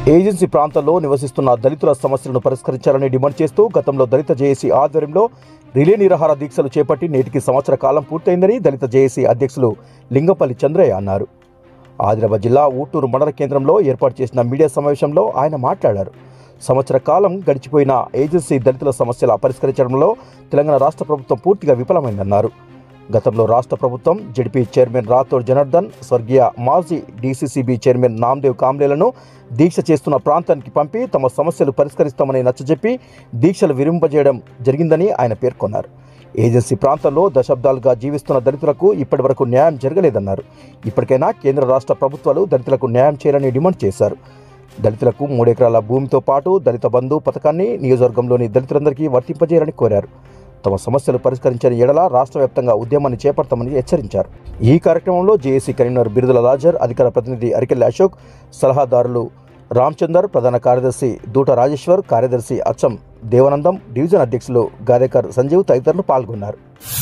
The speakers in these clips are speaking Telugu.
ఏజెన్సీ ప్రాంతాల్లో నివసిస్తున్న దళితుల సమస్యలను పరిష్కరించాలని డిమాండ్ చేస్తూ గతంలో దళిత జేఏసీ ఆధ్వర్యంలో రిలే నిరాహార దీక్షలు చేపట్టి నేటికి సంవత్సర కాలం పూర్తయిందని దళిత జేఏసీ అధ్యక్షులు లింగంపల్లి చంద్రయ్య అన్నారు ఆదిలాబాద్ జిల్లా ఊటూరు మండల కేంద్రంలో ఏర్పాటు చేసిన మీడియా సమావేశంలో ఆయన మాట్లాడారు సంవత్సర కాలం గడిచిపోయిన ఏజెన్సీ దళితుల సమస్యల పరిష్కరించడంలో తెలంగాణ రాష్ట్ర ప్రభుత్వం పూర్తిగా విఫలమైందన్నారు గతంలో రాష్ట్ర ప్రభుత్వం జడ్పీ చైర్మన్ రాథోడ్ జనార్దన్ స్వర్గీయ మాజీ డీసీసీబీ చైర్మన్ నామ్దేవ్ కామ్లేలను దీక్ష చేస్తున్న ప్రాంతానికి పంపి తమ సమస్యలు పరిష్కరిస్తామని నచ్చజెప్పి దీక్షలు విరింపజేయడం జరిగిందని ఆయన పేర్కొన్నారు ఏజెన్సీ ప్రాంతంలో దశాబ్దాలుగా జీవిస్తున్న దళితులకు ఇప్పటివరకు న్యాయం జరగలేదన్నారు ఇప్పటికైనా కేంద్ర రాష్ట్ర ప్రభుత్వాలు దళితులకు న్యాయం చేయాలని డిమాండ్ చేశారు దళితులకు మూడెకరాల భూమితో పాటు దళిత బంధు పథకాన్ని నియోజకవర్గంలోని దళితులందరికీ వర్తింపజేయాలని కోరారు తమ సమస్యలు పరిష్కరించని ఎడల రాష్ట్ర వ్యాప్తంగా ఉద్యమాన్ని చేపడతామని హెచ్చరించారు ఈ కార్యక్రమంలో జేఏసీ కరీంనగర్ బిరుదుల లాజర్ అధికార ప్రతినిధి అరికెల్లి అశోక్ సలహాదారులు రామచందర్ ప్రధాన కార్యదర్శి దూట రాజేశ్వర్ కార్యదర్శి అచ్చం దేవనందం డివిజన్ అధ్యక్షులు గాదేకర్ సంజీవ్ తదితరులు పాల్గొన్నారు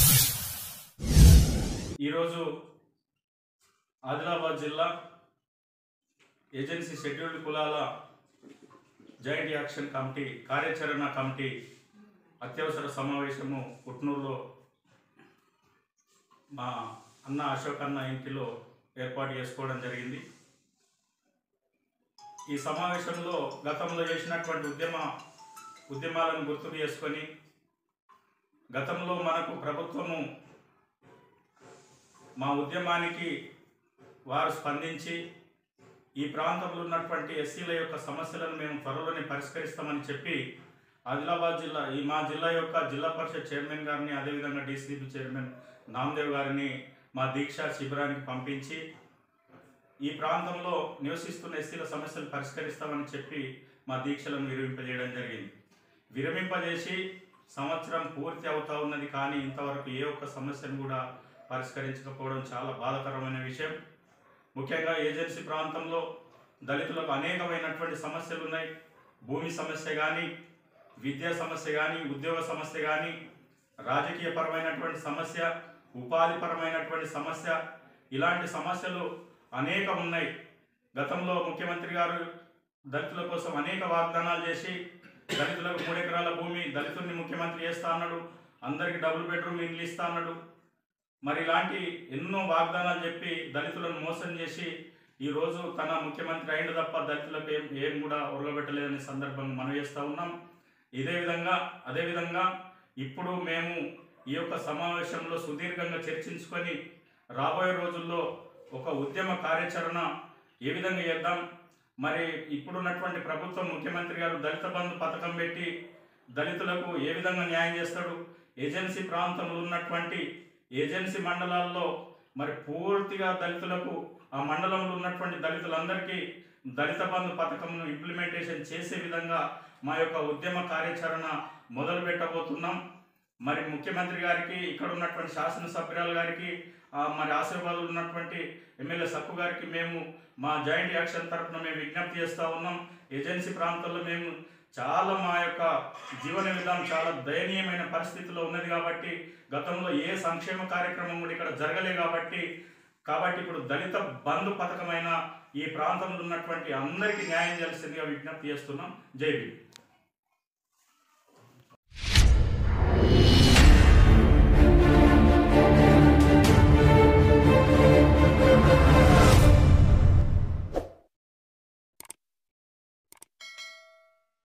ఈరోజు ఆదిలాబాద్ జిల్లా ఏజెన్సీ షెడ్యూల్డ్ కులాల జాయింట్ యాక్షన్ కమిటీ కార్యాచరణ కమిటీ అత్యవసర సమావేశము పుట్నూరులో మా అన్న అశోక్ అన్న ఇంటిలో ఏర్పాటు చేసుకోవడం జరిగింది ఈ సమావేశంలో గతంలో చేసినటువంటి ఉద్యమ ఉద్యమాలను గుర్తు చేసుకొని గతంలో మనకు ప్రభుత్వము మా ఉద్యమానికి వారు స్పందించి ఈ ప్రాంతంలో ఉన్నటువంటి ఎస్సీల యొక్క సమస్యలను మేము త్వరలోనే పరిష్కరిస్తామని చెప్పి ఆదిలాబాద్ జిల్లా ఈ మా జిల్లా యొక్క జిల్లా పరిషత్ చైర్మన్ గారిని అదేవిధంగా డీసీబీ చైర్మన్ నామదేవ్ గారిని మా దీక్ష శిబిరానికి పంపించి ఈ ప్రాంతంలో నివసిస్తున్న ఎస్సీల సమస్యలు పరిష్కరిస్తామని చెప్పి మా దీక్షలను విరమింపజేయడం జరిగింది విరమింపజేసి సంవత్సరం పూర్తి అవుతా ఉన్నది కానీ ఇంతవరకు ఏ ఒక్క సమస్యను కూడా పరిష్కరించకపోవడం చాలా బాధాకరమైన విషయం ముఖ్యంగా ఏజెన్సీ ప్రాంతంలో దళితులకు అనేకమైనటువంటి సమస్యలు ఉన్నాయి భూమి సమస్య కానీ విద్యా సమస్య కానీ ఉద్యోగ సమస్య కానీ రాజకీయపరమైనటువంటి సమస్య ఉపాధిపరమైనటువంటి సమస్య ఇలాంటి సమస్యలు అనేకం ఉన్నాయి గతంలో ముఖ్యమంత్రి గారు దళితుల కోసం అనేక వాగ్దానాలు చేసి దళితులకు మూడు ఎకరాల భూమి దళితుల్ని ముఖ్యమంత్రి చేస్తా అన్నాడు అందరికి డబుల్ బెడ్రూమ్ ఇల్లు ఇస్తా అన్నాడు మరి ఇలాంటి ఎన్నో వాగ్దానాలు చెప్పి దళితులను మోసం చేసి ఈ రోజు తన ముఖ్యమంత్రి అయిన తప్ప దళితులకు ఏం ఏం కూడా ఉరగబెట్టలేదనే సందర్భంగా మనం చేస్తూ ఉన్నాం ఇదే విధంగా అదే విధంగా ఇప్పుడు మేము ఈ యొక్క సమావేశంలో సుదీర్ఘంగా చర్చించుకొని రాబోయే రోజుల్లో ఒక ఉద్యమ కార్యాచరణ ఏ విధంగా చేద్దాం మరి ఇప్పుడున్నటువంటి ప్రభుత్వం ముఖ్యమంత్రి గారు దళిత బంధు పథకం పెట్టి దళితులకు ఏ విధంగా న్యాయం చేస్తాడు ఏజెన్సీ ప్రాంతంలో ఉన్నటువంటి ఏజెన్సీ మండలాల్లో మరి పూర్తిగా దళితులకు ఆ మండలంలో ఉన్నటువంటి దళితులందరికీ దళిత బంధు పథకంను ఇంప్లిమెంటేషన్ చేసే విధంగా మా యొక్క ఉద్యమ కార్యాచరణ మొదలు పెట్టబోతున్నాం మరి ముఖ్యమంత్రి గారికి ఇక్కడ ఉన్నటువంటి శాసనసభ్యురాలు గారికి ఆ, మరి ఆశీర్వాదాలు ఉన్నటువంటి ఎమ్మెల్యే సక్కు గారికి మేము మా జాయింట్ యాక్షన్ తరఫున మేము విజ్ఞప్తి చేస్తూ ఉన్నాం ఏజెన్సీ ప్రాంతాల్లో మేము చాలా మా యొక్క జీవన విధానం చాలా దయనీయమైన పరిస్థితిలో ఉన్నది కాబట్టి గతంలో ఏ సంక్షేమ కార్యక్రమం కూడా ఇక్కడ జరగలే కాబట్టి కాబట్టి ఇప్పుడు దళిత బంధు పథకమైన ఈ ప్రాంతంలో ఉన్నటువంటి అందరికీ న్యాయం చేయాల్సిందిగా విజ్ఞప్తి చేస్తున్నాం జై భీమ్